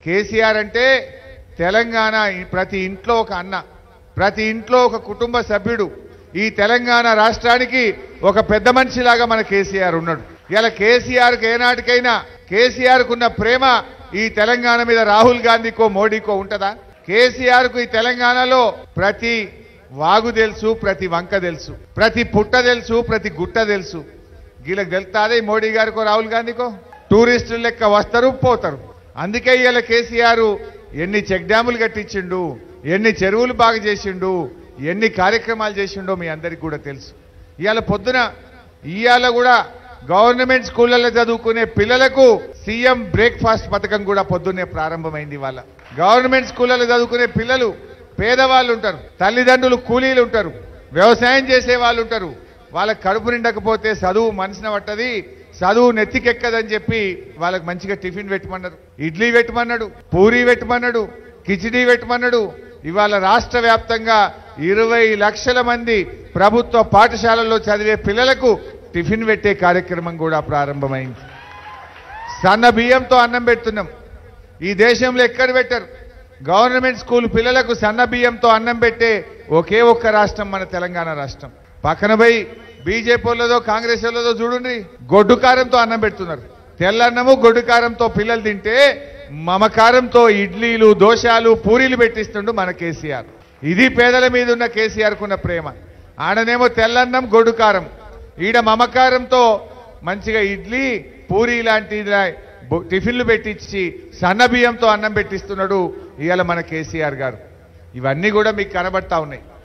కేసీఆర్ అంటే తెలంగాణ ఈ- ప్రతి ఇంట్లో ఒక అన్న ప్రతి ఇంట్లో ఒక కుటుంబ సభ్యుడు ఈ తెలంగాణ రాష్ట్రానికి ఒక పెద్ద మనిషిలాగా మన కేసీఆర్ ఉన్నాడు ఇలా కేసీఆర్కి ఏనాటికైనా కేసీఆర్కు ఉన్న ప్రేమ ఈ తెలంగాణ మీద రాహుల్ గాంధీకో మోడీకో ఉంటుందా కేసీఆర్కు ఈ తెలంగాణలో ప్రతి వాగు తెలుసు ప్రతి వంక తెలుసు ప్రతి పుట్ట తెలుసు ప్రతి గుట్ట తెలుసు వీళ్ళకి తెలుస్తాదే మోడీ గారికో రాహుల్ గాంధీకో టూరిస్టులు లెక్క వస్తారు పోతారు అందుకే ఇవాళ కేసీఆర్ ఎన్ని చెక్ డ్యాములు కట్టించిండు ఎన్ని చెరువులు బాగు చేసిండు ఎన్ని కార్యక్రమాలు చేసిండో మీ అందరికి కూడా తెలుసు ఇవాళ పొద్దున ఇవాళ కూడా గవర్నమెంట్ స్కూళ్ళలో చదువుకునే పిల్లలకు సీఎం బ్రేక్ఫాస్ట్ పథకం కూడా పొద్దున్నే ప్రారంభమైంది ఇవాళ గవర్నమెంట్ స్కూళ్ళలో చదువుకునే పిల్లలు పేదవాళ్ళు ఉంటారు తల్లిదండ్రులు కూలీలు ఉంటారు వ్యవసాయం చేసే వాళ్ళు ఉంటారు వాళ్ళకి కడుపు నిండకపోతే చదువు మనసున పట్టది చదువు నెత్తికెక్కదని చెప్పి వాళ్ళకి మంచిగా టిఫిన్ పెట్టమన్నారు ఇడ్లీ పెట్టమన్నాడు పూరీ పెట్టమన్నాడు కిచిడీ పెట్టమన్నాడు ఇవాళ రాష్ట్ర వ్యాప్తంగా ఇరవై లక్షల మంది ప్రభుత్వ పాఠశాలల్లో చదివే పిల్లలకు టిఫిన్ పెట్టే కార్యక్రమం కూడా ప్రారంభమైంది సన్న బియ్యంతో అన్నం పెడుతున్నాం ఈ దేశంలో ఎక్కడ పెట్టరు గవర్నమెంట్ స్కూల్ పిల్లలకు సన్న బియ్యంతో అన్నం పెట్టే ఒకే ఒక్క రాష్ట్రం మన తెలంగాణ రాష్ట్రం పక్కన పోయి బీజేపీ వాళ్ళదో కాంగ్రెస్ వాళ్ళదో చూడండి గొడ్డు కారంతో అన్నం పెడుతున్నారు తెల్లన్నము గొడ్డు కారంతో పిల్లలు తింటే మమకారంతో ఇడ్లీలు దోశలు పూరీలు పెట్టిస్తుండు మన కేసీఆర్ ఇది పేదల మీద ఉన్న కేసీఆర్ కున్న ప్రేమ ఆడనేమో తెల్లన్నం గొడ్డు కారం ఈడ మమకారంతో మంచిగా ఇడ్లీ పూరి లాంటి ఇలా- బొ- టిఫిన్లు పెట్టించి సన్న బియ్యంతో అన్నం పెట్టిస్తున్నాడు ఇవాళ మన కేసీఆర్ గారు ఇవన్నీ కూడా మీకు కనబడతా ఉన్నాయి